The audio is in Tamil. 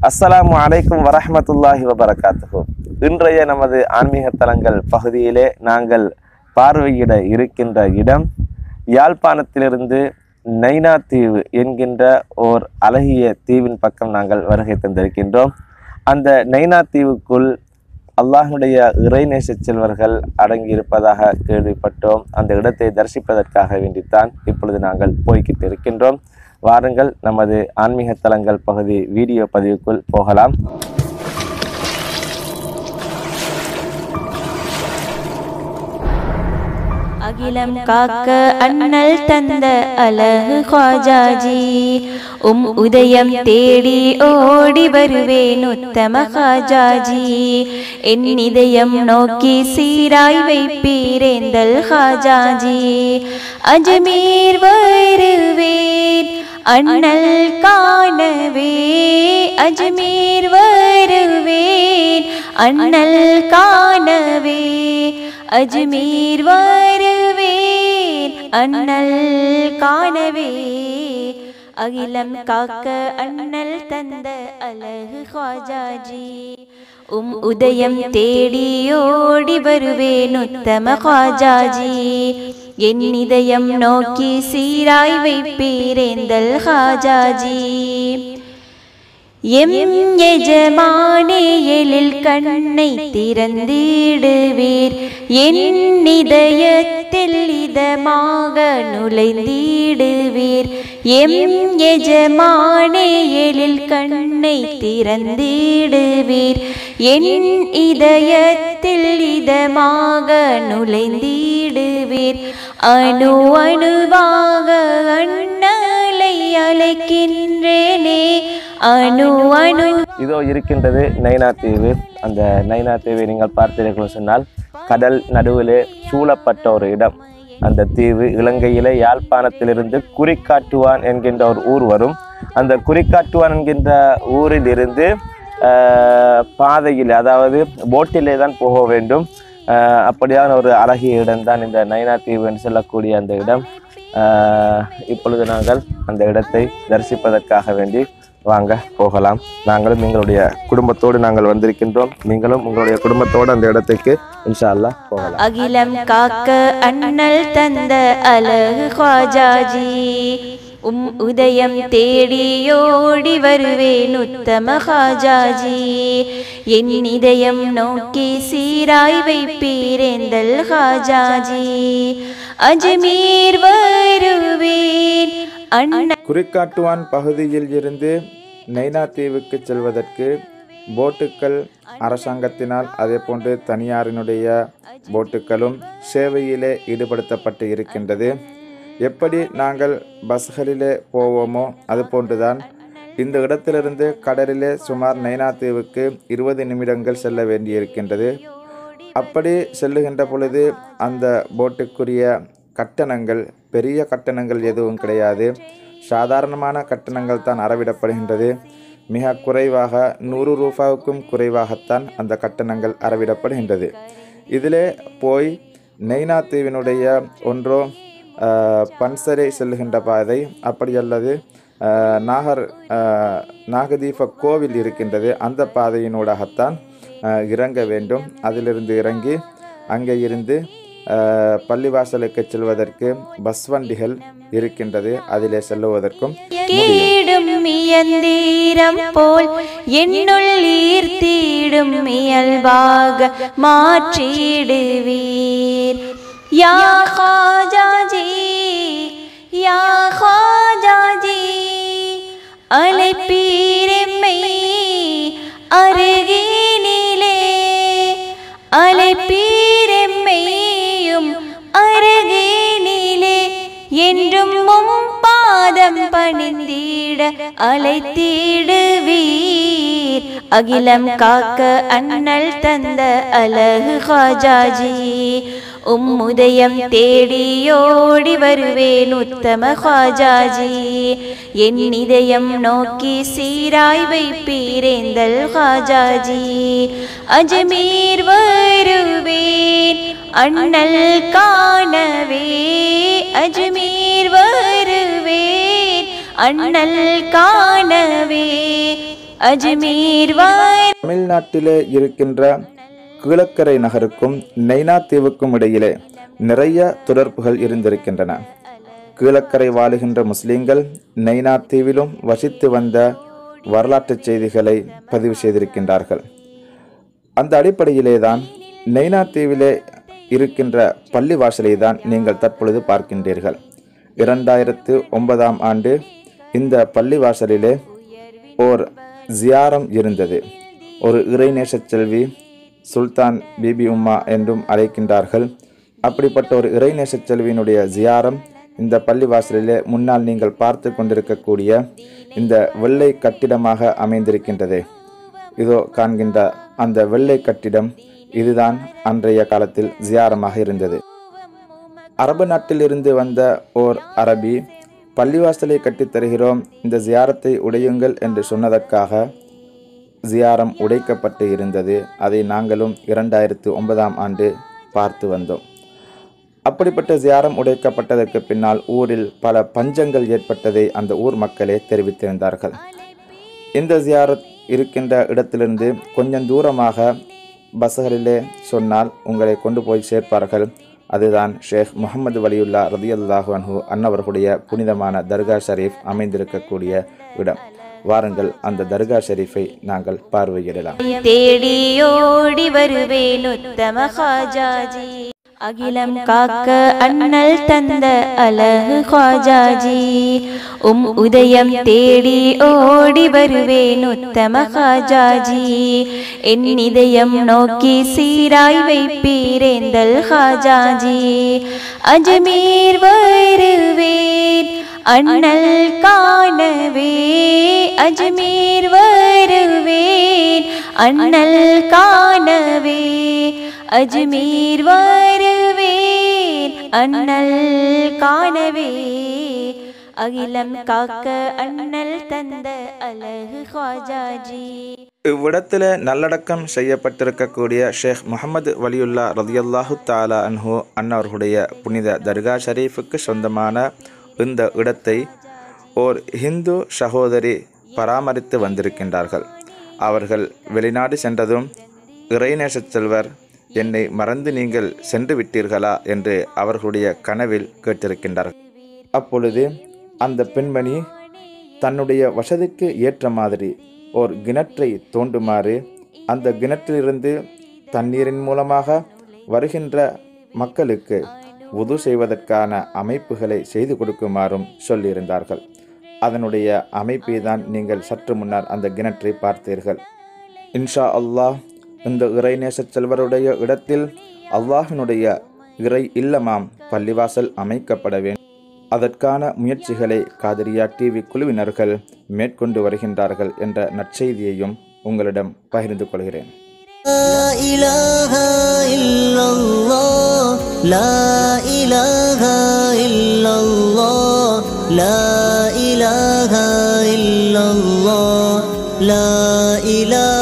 அஸ்ஸலாமு அலைக்கும் வரஹ்மத்துல்லாஹி வபரகாத்துஹு இன்றைய நமது ஆன்மீக தலங்கள் பகுதியிலே நாங்கள் பார்வையிட இருக்கின்ற இடம் யாழ்ப்பாணத்திலிருந்து நைனா தீவு என்கின்ற ஓர் அழகிய தீவின் பக்கம் நாங்கள் வருகை தந்திருக்கின்றோம் அந்த நைனா தீவுக்குள் அல்லாஹுடைய இறைநேச செல்வர்கள் அடங்கியிருப்பதாக கேள்விப்பட்டோம் அந்த இடத்தை தரிசிப்பதற்காக வேண்டித்தான் இப்பொழுது நாங்கள் போய்கிட்டு இருக்கின்றோம் வாருங்கள் நமது ஆன்மீக தலங்கள் பகுதி வீடியோ பதிவுக்குள் போகலாம் அகிலம் காக்க அண்ணல் தந்த அழகு ஹாஜாஜி உம் உதயம் தேடி ஓடி வருவேன் உத்தம ஹாஜாஜி என் இதயம் நோக்கி சீராய் வைப்பீரேந்தல் ஹாஜாஜி அஜமீர் வருவேன் அண்ணல் காணவே அஜ்மீர் வருவேன் அண்ணல் காணவே அஜ்மீர் வருவேன் அண்ணல் காணவே அகிலம் காக்க அண்ணல் தந்த அழகு ஹாஜாஜி உம் உதயம் தேடி ஓடி வருவேன் உத்தம ஹாஜாஜி என் இதயம் நோக்கி சீராய் வைப்பீரேந்தல் ஹாஜாஜி எம் எஜமானே எழில் கண்ணை திறந்திடுவீர் என் இதயத்தில் இதமாக நுழைந்திடுவீர் எம் எஜமானே எழில் கண்ணை திறந்திடுவீர் என் இதயத்தில் இதமாக நுழைந்திடுவீர் அணு அணுவாக அண்ணலை அழைக்கின்றேனே அணு அணு இதோ இருக்கின்றது நைனா தீவு அந்த நைனா தீவை நீங்கள் பார்த்தீர்கள் சொன்னால் கடல் நடுவிலே சூழப்பட்ட ஒரு இடம் அந்த தீவு இலங்கையிலே யாழ்ப்பாணத்திலிருந்து குறிக்காட்டுவான் என்கின்ற ஒரு ஊர் வரும் அந்த குறிக்காட்டுவான் என்கின்ற ஊரில் இருந்து ஆஹ், பாதையில் அதாவது போட்டிலே தான் போக வேண்டும் ஆஹ், அப்படியான ஒரு அழகிய இடம்தான் இந்த நைனா தீவு என்று சொல்லக்கூடிய அந்த இடம் ஆஹ், இப்பொழுது நாங்கள் அந்த இடத்தை தரிசிப்பதற்காக வேண்டி வாங்க போகலாம் நாங்களும் எங்களுடைய குடும்பத்தோடு நாங்கள் வந்திருக்கின்றோம் நீங்களும் உங்களுடைய குடும்பத்தோடு அந்த இடத்துக்கு இன்ஷா அல்லாஹ் போகலாம் அகிலம் காக்க அண்ணல் தந்த அழகு ஹாஜாஜி உம் உதயம் தேடியோடி வருவேன் உத்தம ஹாஜாஜி என் இதயம் நோக்கி சீராய் வைப்பீரேந்தல் ஹாஜாஜி அஜ்மீர் வருவேன் அண்ணன் குறிக்காட்டுவான் பகுதியில் இருந்து நைனா தீவுக்கு செல்வதற்கு போட்டுக்கள் அரசாங்கத்தினால் அதேபோன்று தனியாரினுடைய போட்டுகளும் சேவையிலே ஈடுபடுத்தப்பட்டு இருக்கின்றது எப்படி நாங்கள் பஸ்களிலே போவோமோ அதுபோன்றுதான் இந்த இடத்திலிருந்து கடலிலே சுமார் நைனா தீவுக்கு இருபது நிமிடங்கள் செல்ல வேண்டியிருக்கின்றது அப்படி செல்லுகின்ற பொழுது அந்த போட்டுக்குரிய கட்டணங்கள் பெரிய கட்டணங்கள் எதுவும் கிடையாது சாதாரணமான கட்டணங்கள் தான் அறவிடப்படுகின்றது மிக குறைவாக நூறு ரூபாவுக்கும் குறைவாகத்தான் அந்த கட்டணங்கள் அறவிடப்படுகின்றது இதிலே போய் நெய்னா தீவினுடைய ஒன்றோ ஆஹ், பன்சரை செல்லுகின்ற பாதை அப்படி அல்லது ஆஹ், நாகர் ஆஹ், நாகதீப கோவில் இருக்கின்றது அந்த பாதையினூடாகத்தான் ஆஹ், இறங்க வேண்டும் அதிலிருந்து இறங்கி அங்கே இருந்து ஆஹ், பள்ளிவாசலுக்கு செல்வதற்கு பஸ் வண்டிகள் இருக்கின்றது அதிலே செல்லுவதற்கும் கீடும் இயந்தீரம் போல் என்னுள் ஈர்த்திடும் இயல்பாக மாற்றிடுவீர் யா ஹாஜாஜி யா ஹாஜாஜி அழைப்பீரெம்மை அருகினிலே அழைப்பீரெம்மையும் அருகினிலே என்றும் உம் பாதம் பணிந்திட அழைத்திடுவீர் அகிலம் காக்க அண்ணல் தந்த அழகு ஹாஜாஜி உம் உதயம் தேடியோடி வருவேன் உத்தம ஹாஜாஜி என் இதயம் நோக்கி சீராய் வைப்பீரேந்தல் ஹாஜாஜி அஜ்மீர் வருவேன் அண்ணல் காணவே அஜ்மீர் வருவேன் அண்ணல் காணவே அஜ்மீர் வாய் தமிழ்நாட்டிலே இருக்கின்ற கீழக்கரை நகருக்கும் நைனா தீவுக்கும் இடையிலே நிறைய தொடர்புகள் இருந்திருக்கின்றன கீழக்கரை வாழுகின்ற முஸ்லிம்கள் நைனா தீவிலும் வசித்து வந்த வரலாற்றுச் செய்திகளை பதிவு செய்திருக்கின்றார்கள் அந்த அடிப்படையிலே தான் நைனா தீவிலே இருக்கின்ற பள்ளிவாசலை தான் நீங்கள் தற்பொழுது பார்க்கின்றீர்கள் இரண்டாயிரத்து ஒன்பதாம் ஆண்டு இந்த பள்ளிவாசலிலே ஓர் ஜியாரம் இருந்தது ஒரு இறைநேசச் செல்வி சுல்தான் பிபி உம்மா என்றும் அழைக்கின்றார்கள் அப்படிப்பட்ட ஒரு இறைநேசச் செல்வியினுடைய ஜியாரம் இந்த பள்ளிவாசலிலே முன்னால் நீங்கள் பார்த்து கொண்டிருக்கக்கூடிய இந்த வெள்ளை கட்டிடமாக அமைந்திருக்கின்றது இதோ காண்கின்ற அந்த வெள்ளை கட்டிடம் இதுதான் அன்றைய காலத்தில் ஜியாரமாக இருந்தது அரபு நாட்டிலிருந்து வந்த ஓர் அரபி பள்ளிவாசலை கட்டித் தருகிறோம் இந்த ஜியாரத்தை உடையுங்கள் என்று சொன்னதற்காக ஜியாரம் உடைக்கப்பட்டு இருந்தது அதை நாங்களும் இரண்டாயிரத்து ஒன்பதாம் ஆண்டு பார்த்து வந்தோம் அப்படிப்பட்ட ஜியாரம் உடைக்கப்பட்டதற்கு பின்னால் ஊரில் பல பஞ்சங்கள் ஏற்பட்டதை அந்த ஊர் மக்களே தெரிவித்திருந்தார்கள் இந்த ஜியாரத் இருக்கின்ற இடத்திலிருந்து கொஞ்சம் தூரமாக பஸ்களிலே சொன்னால் உங்களை கொண்டு போய் சேர்ப்பார்கள் அதுதான் ஷேக் முகமது வலியுல்லா ரதியல்லாஹு அன்ஹு அன்னவர்களுடைய புனிதமான தர்கா ஷரீஃப் அமைந்திருக்கக்கூடிய இடம் வாருங்கள் அந்த தர்கா ஷரீஃபை நாங்கள் பார்வையிடலாம் தேடியோடி வருவேன் உத்தம ஹாஜாஜி அகிலம் காக்க அண்ணல் தந்த அழகு ஹாஜாஜி உம் உதயம் தேடி ஓடி வருவேன் உத்தம ஹாஜாஜி என் இதயம் நோக்கி சீராய் வைப்பீரேந்தல் ஹாஜாஜி அஜமீர் வருவேன் அண்ணல் காணவே அஜ்மீர் வருவேன் அண்ணல் காணவே அஜ்மீர் வருவேன் அண்ணல் காணவே அகிலம் காக்க அண்ணல் தந்த அழகு ஹாஜாஜி இவ்விடத்தில் நல்லடக்கம் செய்யப்பட்டிருக்கக்கூடிய ஷேக் முகமது வலியுல்லா ரதியல்லாஹு தாலா அன்ஹு அன்னவர்களுடைய புனித தர்கா ஷரீஃபுக்கு சொந்தமான இந்த இடத்தை ஓர் ஹிந்து சகோதரி பராமரித்து வந்திருக்கின்றார்கள் அவர்கள் வெளிநாடு சென்றதும் இறைநேசச் செல்வர் என்னை மறந்து நீங்கள் சென்று விட்டீர்களா என்று அவர்களுடைய கனவில் கேட்டிருக்கின்றார்கள் அப்பொழுது அந்த பெண்மணி தன்னுடைய வசதிக்கு ஏற்ற மாதிரி ஓர் கிணற்றை தோண்டுமாறு அந்த கிணற்றிலிருந்து தண்ணீரின் மூலமாக வருகின்ற மக்களுக்கு உது செய்வதற்கான அமைப்புகளை செய்து கொடுக்குமாறும் சொல்லியிருந்தார்கள் அதனுடைய அமைப்பை தான் நீங்கள் சற்று முன்னர் அந்த கிணற்றை பார்த்தீர்கள் இன்ஷா அல்லாஹ் இந்த இறைநேசச் செல்வருடைய இடத்தில் அல்லாஹினுடைய இறை இல்லமாம் பள்ளிவாசல் அமைக்கப்பட வேண்டும் அதற்கான முயற்சிகளை காதிரியா டிவி குழுவினர்கள் மேற்கொண்டு வருகின்றார்கள் என்ற நற்செய்தியையும் உங்களிடம் பகிர்ந்து கொள்கிறேன் لا إله إلا الله لا إله إلا الله لا إله إلا الله لا إله